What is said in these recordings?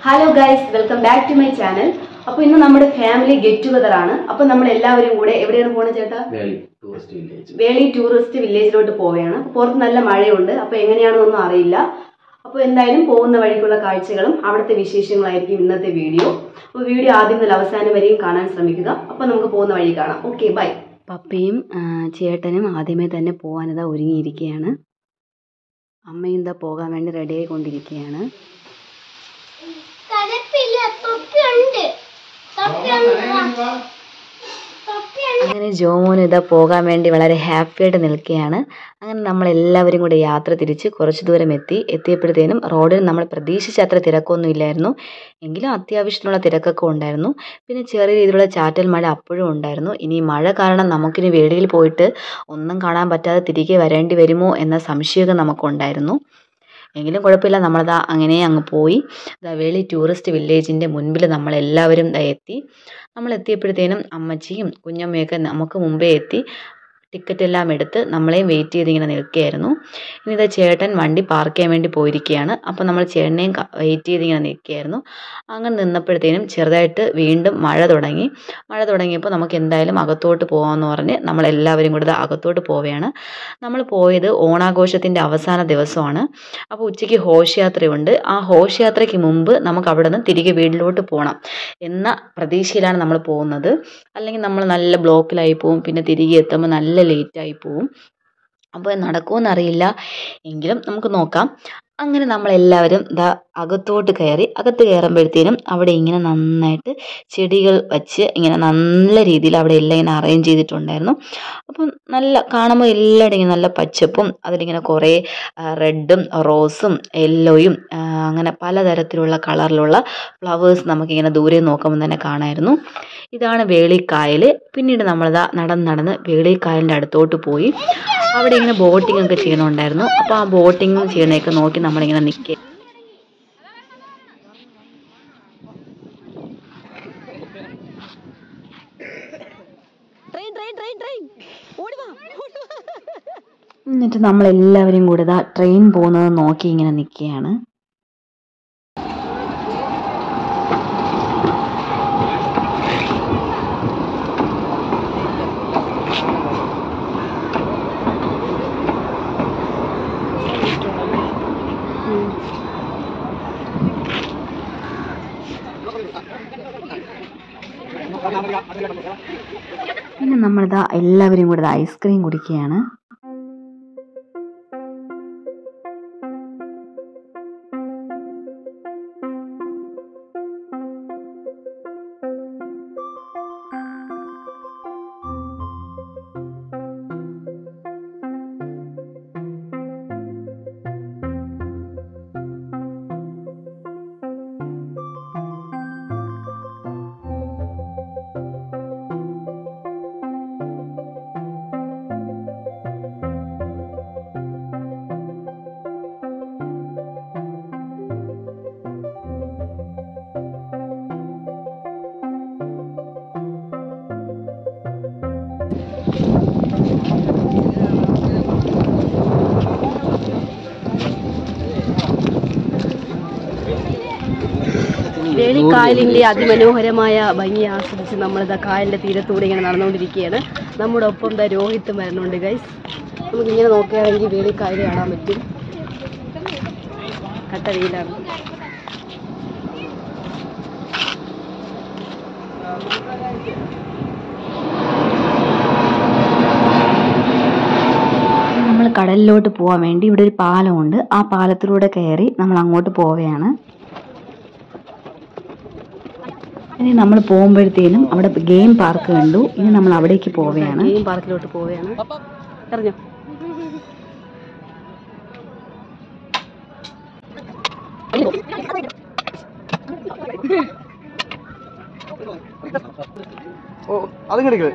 Hello guys welcome back to my channel അപ്പൊ ഇന്ന് നമ്മുടെ ഫാമിലി ഗെറ്റ് ടുഗദർ ആണ് അപ്പൊ നമ്മൾ എല്ലാവരും കൂടെ എവിടെയാണ് പോണത് ചേട്ടാ Veli tourist village Veli tourist വില്ലേജിലോട്ട് പോവുകയാണ് അപ്പൊ പുറത്ത് നല്ല മഴയുണ്ട് അപ്പൊ എങ്ങനെയാണെന്നൊന്നും അറിയില്ല അപ്പോൾ എന്തായാലും പോകുന്ന വഴിക്കുള്ള കാഴ്ചകളും അവിടുത്തെ വിശേഷങ്ങളായിരിക്കും ഇന്നത്തെ വീഡിയോ അപ്പോൾ വീഡിയോ ആദ്യം മുതൽ അവസാനം വരെയും കാണാൻ ശ്രമിക്കുക അപ്പോൾ നമുക്ക് പോകുന്ന വഴി കാണാം ഓക്കെ ബൈ പപ്പയും ആ, ചേട്ടനും ആദ്യമേ തന്നെ പോകാനിതാ ഒരുങ്ങിയിരിക്കുകയാണ് അമ്മയും ഇതാ പോകാൻ വേണ്ടി റെഡി ആയിക്കൊണ്ടിരിക്കുകയാണ് കലപ്പില്ല തൊപ്പിയുണ്ട് തൊപ്പിയുണ്ട് തൊപ്പിയുണ്ട് അങ്ങനെ ജോമോൻ ഇതാ പോകാൻ വേണ്ടി വളരെ ഹാപ്പി ആയിട്ട് നിൽക്കുകയാണ് അങ്ങനെ നമ്മൾ എല്ലാവരും കൂടെ യാത്ര തിരിച്ച് കുറച്ച് ദൂരം എത്തി എത്തിയപ്പോഴത്തേനും റോഡിൽ നമ്മൾ പ്രതീക്ഷിച്ച അത്ര തിരക്കൊന്നും ഇല്ലായിരുന്നു എങ്കിലും അത്യാവശ്യത്തിനുള്ള തിരക്കൊക്കെ ഉണ്ടായിരുന്നു പിന്നെ ചെറിയ രീതിയിലുള്ള ചാറ്റൽ മഴ അപ്പോഴും ഉണ്ടായിരുന്നു ഇനി മഴ കാരണം നമുക്കിനി വേളിയിൽ പോയിട്ട് ഒന്നും കാണാൻ പറ്റാതെ തിരികെ വരേണ്ടി വരുമോ എന്ന സംശയമൊക്കെ നമുക്കുണ്ടായിരുന്നു എങ്കിലും കുഴപ്പമില്ല നമ്മളതാ അങ്ങനെ അങ്ങ് പോയി ദാ വേളി ടൂറിസ്റ്റ് വില്ലേജിൻ്റെ മുൻപിൽ നമ്മളെല്ലാവരും ദാ എത്തി നമ്മൾ എത്തിയപ്പോഴത്തേനും അമ്മച്ചിയും കുഞ്ഞമ്മയൊക്കെ നമുക്ക് മുമ്പേ എത്തി ടിക്കറ്റ് എല്ലാം എടുത്ത് നമ്മളെയും വെയിറ്റ് ചെയ്ത് ഇങ്ങനെ നിൽക്കുകയായിരുന്നു ഇനി ഇതാ ചേട്ടൻ വണ്ടി പാർക്ക് ചെയ്യാൻ വേണ്ടി പോയിരിക്കുകയാണ് അപ്പോൾ നമ്മൾ ചേട്ടനെയും വെയിറ്റ് ചെയ്ത് ഇങ്ങനെ നിൽക്കുകയായിരുന്നു അങ്ങനെ നിന്നപ്പോഴത്തേനും ചെറുതായിട്ട് വീണ്ടും മഴ തുടങ്ങി മഴ തുടങ്ങിയപ്പോൾ നമുക്ക് എന്തായാലും അകത്തോട്ട് പോകാമെന്ന് പറഞ്ഞ് നമ്മളെല്ലാവരും കൂടെ ദാ അകത്തോട്ട് പോവുകയാണ് നമ്മൾ പോയത് ഓണാഘോഷത്തിൻ്റെ അവസാന ദിവസമാണ് അപ്പോൾ ഉച്ചയ്ക്ക് ഘോഷയാത്രയുണ്ട് ആ ഘോഷയാത്രയ്ക്ക് മുമ്പ് നമുക്ക് അവിടെ നിന്ന് തിരികെ വീട്ടിലോട്ട് പോകണം എന്ന പ്രതീക്ഷയിലാണ് നമ്മൾ പോകുന്നത് അല്ലെങ്കിൽ നമ്മൾ നല്ല ബ്ലോക്കിലായി പോവും പിന്നെ തിരികെ എത്തുമ്പോൾ നല്ല ലേറ്റായി പോവും അപ്പോൾ നടക്കുമെന്നറിയില്ല എങ്കിലും നമുക്ക് നോക്കാം അങ്ങനെ നമ്മളെല്ലാവരും ദാ അകത്തോട്ട് കയറി അകത്ത് കയറുമ്പോഴത്തേനും അവിടെ ഇങ്ങനെ നന്നായിട്ട് ചെടികൾ വച്ച് ഇങ്ങനെ നല്ല രീതിയിൽ അവിടെ എല്ലാം ഇങ്ങനെ അറേഞ്ച് ചെയ്തിട്ടുണ്ടായിരുന്നു അപ്പം നല്ല കാണുമ്പോൾ എല്ലായിടും ഇങ്ങനെ നല്ല പച്ചപ്പും അതിലിങ്ങനെ കുറേ റെഡും റോസും യെല്ലോയും അങ്ങനെ പലതരത്തിലുള്ള കളറിലുള്ള ഫ്ലവേഴ്സ് നമുക്കിങ്ങനെ ദൂരെ നോക്കുമ്പോൾ തന്നെ കാണായിരുന്നു ഇതാണ് വേളിക്കായൽ പിന്നീട് നമ്മളിതാ നടന്ന് നടന്ന് വേളിക്കായലിൻ്റെ അടുത്തോട്ട് പോയി അവിടെ ഇങ്ങനെ ബോട്ടിംഗ് ഒക്കെ ചെയ്യണമുണ്ടായിരുന്നു അപ്പോൾ ആ ബോട്ടിംഗ് ചെയ്യണയൊക്കെ നോക്കി നമ്മളിങ്ങനെ നിൽക്കുക എന്നിട്ട് നമ്മളെല്ലാവരും കൂടെ ഇതാ ട്രെയിൻ പോകുന്നത് നോക്കി ഇങ്ങനെ നിൽക്കുകയാണ് പിന്നെ നമ്മളിതാ എല്ലാവരും കൂടെ ഇതാ ഐസ്ക്രീം കുടിക്കുകയാണ് വേളിക്കായലിന്റെ അതിമനോഹരമായ ഭംഗി ആസ്വദിച്ച് നമ്മളിതാ കായലിന്റെ തീരത്തൂടെ ഇങ്ങനെ നടന്നുകൊണ്ടിരിക്കുകയാണ് നമ്മുടെ ഒപ്പം ദാ രോഹിത്തും വരുന്നുണ്ട് ഗൈസ് നമുക്ക് ഇങ്ങനെ നോക്കുകയാണെങ്കിൽ വേളിക്കായൽ കാണാൻ പറ്റും കട്ട വെയിലാണ് നമ്മൾ കടലിലോട്ട് പോകാൻ വേണ്ടി ഇവിടെ ഒരു പാലമുണ്ട് ആ പാലത്തിലൂടെ കയറി നമ്മൾ അങ്ങോട്ട് പോവുകയാണ് ഇനി നമ്മൾ പോകുമ്പോഴത്തേനും അവിടെ ഗെയിം പാർക്ക് കണ്ടു ഇനി നമ്മൾ അവിടേക്ക് പോവുകയാണ് ഗെയിം പാർക്കിലോട്ട് പോവുകയാണ് അറിഞ്ഞോ ഓ അത് കിടക്കല്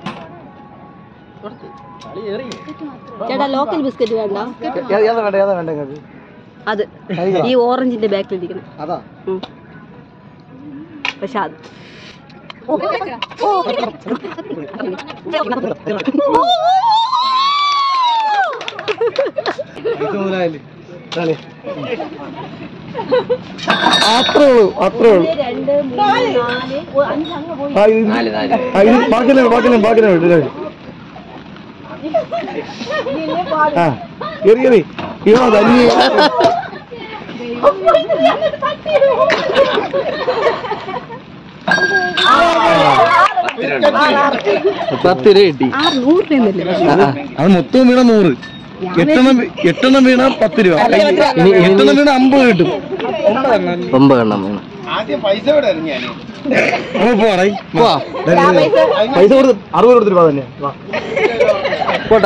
ചേട്ടാ ലോക്കൽ ബിസ്ക്കറ്റ് വേണ്ട ഏതാ വേണ്ട ഏതാ വേണ്ട നിങ്ങൾക്ക് അത് ഈ ഓറഞ്ചിന്റെ ബാക്കിൽ ഇരിക്കണം അതാ പക്ഷെ അത് ഇത് മുതലായില്ലേ അത്രേ ഉള്ളൂ അത്രേ ഉള്ളൂ ആ, ഇത് ആ, ഇത് ബാക്കിലെ ബാക്കിലെ ബാക്കിലെ ഇല്ലേ? ആ കേറി കേറി അയ്യോ തന്നെ പത്ത് രൂപ കിട്ടി അത് മൊത്തം വീണ നൂറ് എട്ടെണ്ണം വീ- എട്ടെണ്ണം വീണ പത്ത് രൂപ എട്ടെണ്ണം വീണ അമ്പത് കിട്ടും ഒമ്പതെണ്ണം വേണം നമ്മൾ പോവാടേ പൈസ കൊടുത്ത് അറുപത് കൊടുത്തിട്ട് പോവാ തന്നെ വാ. പോട്ടാ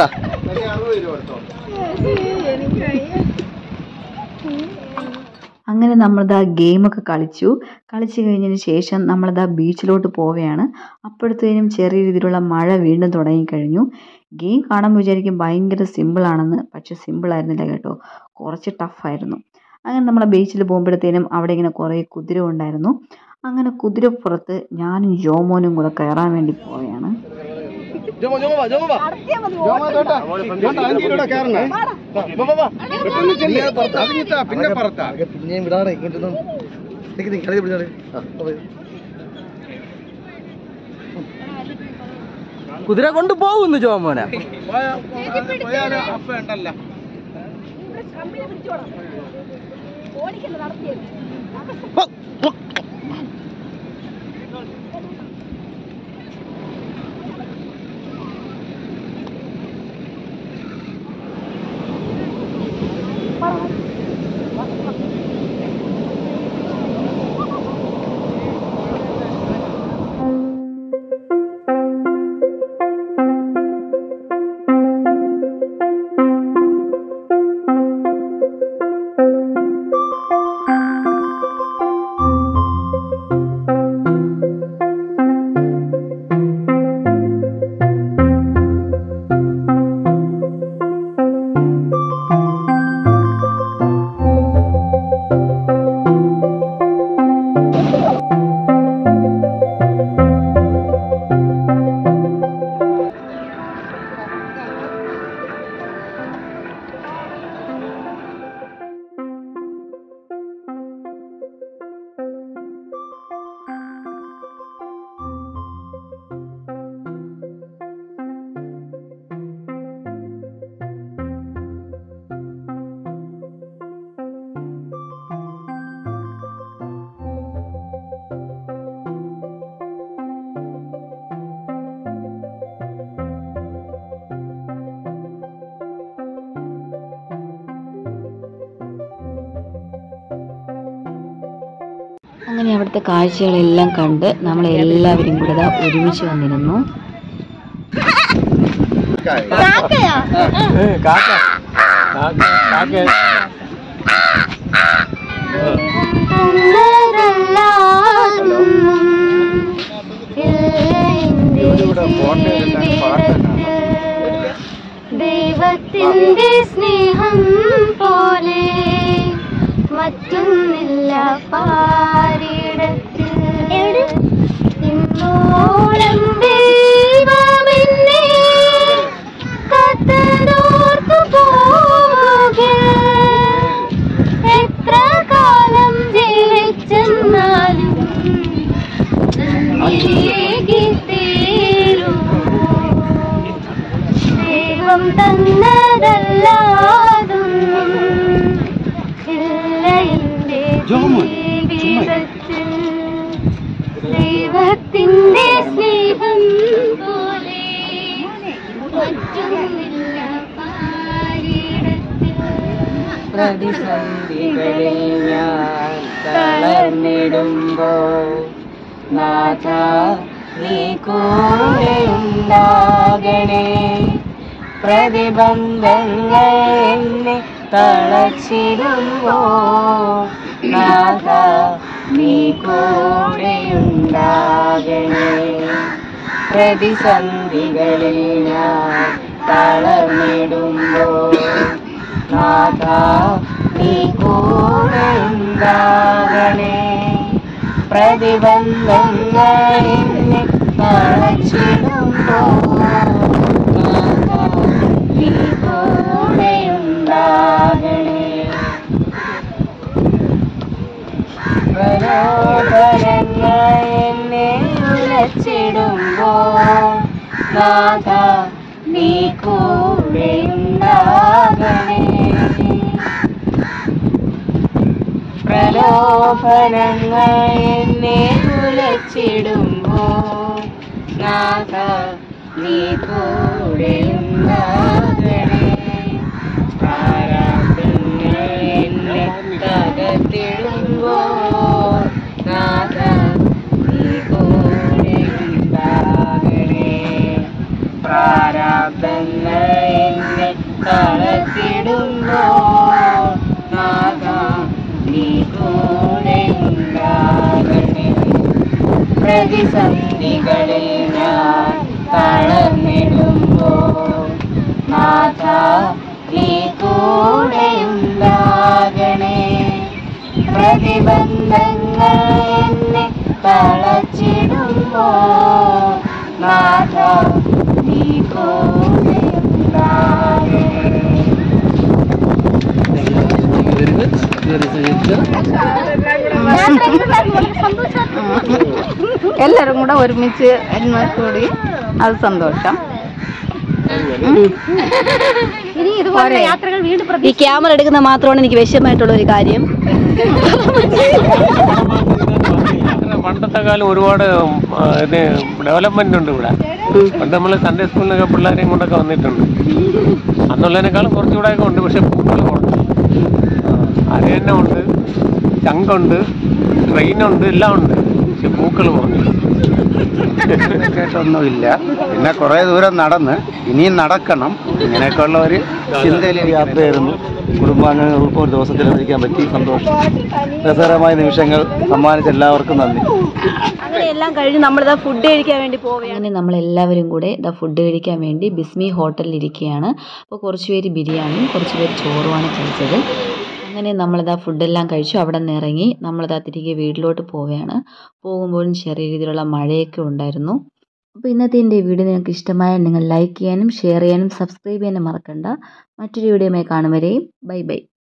അങ്ങനെ നമ്മളിതാ ഗെയിമൊക്കെ കളിച്ചു കളിച്ചു കഴിഞ്ഞതിന് ശേഷം നമ്മളിതാ ബീച്ചിലോട്ട് പോവുകയാണ് അപ്പോഴത്തേനും ചെറിയ രീതിയിലുള്ള മഴ വീണ്ടും തുടങ്ങിക്കഴിഞ്ഞു ഗെയിം കാണുമ്പോൾ വിചാരിക്കും ഭയങ്കര സിമ്പിളാണെന്ന് പക്ഷെ സിമ്പിളായിരുന്നില്ല കേട്ടോ കുറച്ച് ടഫായിരുന്നു അങ്ങനെ നമ്മൾ ബീച്ചിൽ പോകുമ്പോഴത്തേനും അവിടെ ഇങ്ങനെ കുറേ കുതിര ഉണ്ടായിരുന്നു അങ്ങനെ കുതിരപ്പുറത്ത് ഞാനും ജോമോനും കൂടെ കയറാൻ വേണ്ടി പോവുകയാണ് ജോമോ, ജോമോ വാ, ജോമോ വാ. ജോമോ തോട്ടാ. തോട്ടാ, അഞ്ച് രൂപയുടെ കയറണേ. വാ, വാ, വാ. അതൊക്കെ പിന്നെയും വിടാതെ ഇങ്ങോട്ടൊന്നും നിക്ക് നിക്ക്, കളി പിടിച്ചാല്. ആ, പോയി. കുതിര കൊണ്ട് പോകുന്നു ജോമോനെ അങ്ങനെ അവിടുത്തെ കാഴ്ചകളെല്ലാം കണ്ട് നമ്മൾ എല്ലാവരും കൂടെ ദാ ഒരുമിച്ച് വന്നിരുന്നു കാക്കയാ ദൈവത്തിന്റെ സ്നേഹം പോലെ മറ്റൊന്നില്ല പാരിടത്തിൽ ഇന്നോളം ദൈവമെന്നെ കത്തതോർത്തു പോകെ എത്ര കാലം ജീവിച്ചെന്നാലും നന്ദിയേകി തീരുമോ ദൈവം തന്നതല്ലാതൊന്നും ഇല്ല എന്റെ ജീവിതത്തിൽ ദൈവത്തിന്റെ സ്നേഹം പോലെ മറ്റൊന്നില്ല പാരിടത്തിൽ പ്രതിസന്ധികളിൽ ഞാൻ തളർന്നിടുമ്പോ നാഥ നീ കൂടെ ഉണ്ടാകണേ പ്രതിബന്ധങ്ങൾ എന്നെ തളച്ചിടുമ്പോ നാഥ നീ കൂടെ ഉണ്ടാകണേ പ്രതിസന്ധികളിൽ ഞാൻ തളർന്നിടുമ്പോ നാഥ നീ കൂടെ ഉണ്ടാകണേ പ്രതിബന്ധങ്ങൾ എന്നെ തളച്ചിടുമ്പോ നാഥ നീ കൂടെ ഉണ്ടാകണേ പ്രലോഭനങ്ങൾ എന്നെ ഉലച്ചിടുമ്പോൾ നാഥ നീ കൂടെ ഉണ്ടാകണേ പ്രലോഭനങ്ങൾ എന്നെ ഉലച്ചിടുമ്പോൾ നാഥ നീ കൂടെ ഉണ്ടാകണേ പ്രാരാബ്ദങ്ങൾ എന്നെ തകർത്തിടുമ്പോൾ നാഥ നീ കൂടെ ഉണ്ടാകണേ പ്രാരാബ്ദങ്ങൾ എന്നെ തളർത്തിടുമ്പോൾ നാഥ നീ കൂടെ ഉണ്ടാകണേ പ്രതിസന്ധികളിൽ ഞാൻ തളർന്നിടുമ്പോൾ നാഥ നീ കൂടെ ഉണ്ടാകണേ പ്രതിബന്ധങ്ങൾ എന്നെ തളച്ചിടുമ്പോൾ നാഥ നീ കൂടെ ഉണ്ടാകണേ വെരി ഗുഡ് എല്ലാവരും കൂടെ ഒരുമിച്ച് എന്നാൽ കൂടി അത് സന്തോഷം ഇനി ഇതുപോലെ യാത്രകൾ വീണ്ടും ഈ ക്യാമറ എടുക്കുന്ന മാത്രമാണ് എനിക്ക് വിഷയമായിട്ടുള്ള ഒരു കാര്യം പണ്ടത്തെ കാലം ഒരുപാട് ആ, ഇത് ഡെവലപ്മെന്റ് ഉണ്ട് ഇവിടെ പണ്ട് നമ്മൾ സൺഡേ സ്കൂളിലൊക്കെ പിള്ളേരെയും കൊണ്ടൊക്കെ വന്നിട്ടുണ്ട് അന്നുള്ളതിനേക്കാളും കുറച്ചുകൂടെ ഒക്കെ ഉണ്ട് പക്ഷെ പൂക്കൾ കുറച്ച് അരയന്ന ഉണ്ട് ചങ്കുണ്ട് ട്രെയിനുണ്ട് എല്ലാം ഉണ്ട് പക്ഷെ പൂക്കൾ കുറഞ്ഞു കേട്ടൊന്നുമില്ല പിന്നെ കുറെ ദൂരം നടന്ന് ഇനിയും നടക്കണം ഇങ്ങനെയൊക്കെയുള്ള ഒരു ചിന്തയിൽ യാത്രയായിരുന്നു കുടുംബാംഗങ്ങൾക്ക് ഒരു ദിവസത്തിലൊന്നിരിക്കാൻ പറ്റി സന്തോഷം രസകരമായ നിമിഷങ്ങൾ സമ്മാനിച്ച എല്ലാവർക്കും നന്ദി അങ്ങനെ എല്ലാം കഴിഞ്ഞ് നമ്മളിതാ ഫുഡ് കഴിക്കാൻ വേണ്ടി പോവുകയാണ് അങ്ങനെ നമ്മളെല്ലാവരും കൂടെ ഇതാ ഫുഡ് കഴിക്കാൻ വേണ്ടി ബിസ്മി ഹോട്ടലിൽ ഇരിക്കുകയാണ് അപ്പോൾ കുറച്ച് പേര് ബിരിയാണിയും കുറച്ച് പേര് ചോറുമാണ് കഴിച്ചത് അങ്ങനെ നമ്മളിതാ ഫുഡെല്ലാം കഴിച്ചു അവിടെ നിന്ന് ഇറങ്ങി നമ്മളിതാ തിരികെ വീട്ടിലോട്ട് പോവുകയാണ് പോകുമ്പോഴും ചെറിയ രീതിയിലുള്ള മഴയൊക്കെ ഉണ്ടായിരുന്നു അപ്പോൾ ഇന്നത്തെ എൻ്റെ വീഡിയോ നിങ്ങൾക്ക് ഇഷ്ടമായാൽ നിങ്ങൾ ലൈക്ക് ചെയ്യാനും ഷെയർ ചെയ്യാനും സബ്സ്ക്രൈബ് ചെയ്യാനും മറക്കണ്ട മറ്റൊരു വീഡിയോയുമായി കാണും വരെയും ബൈ ബൈ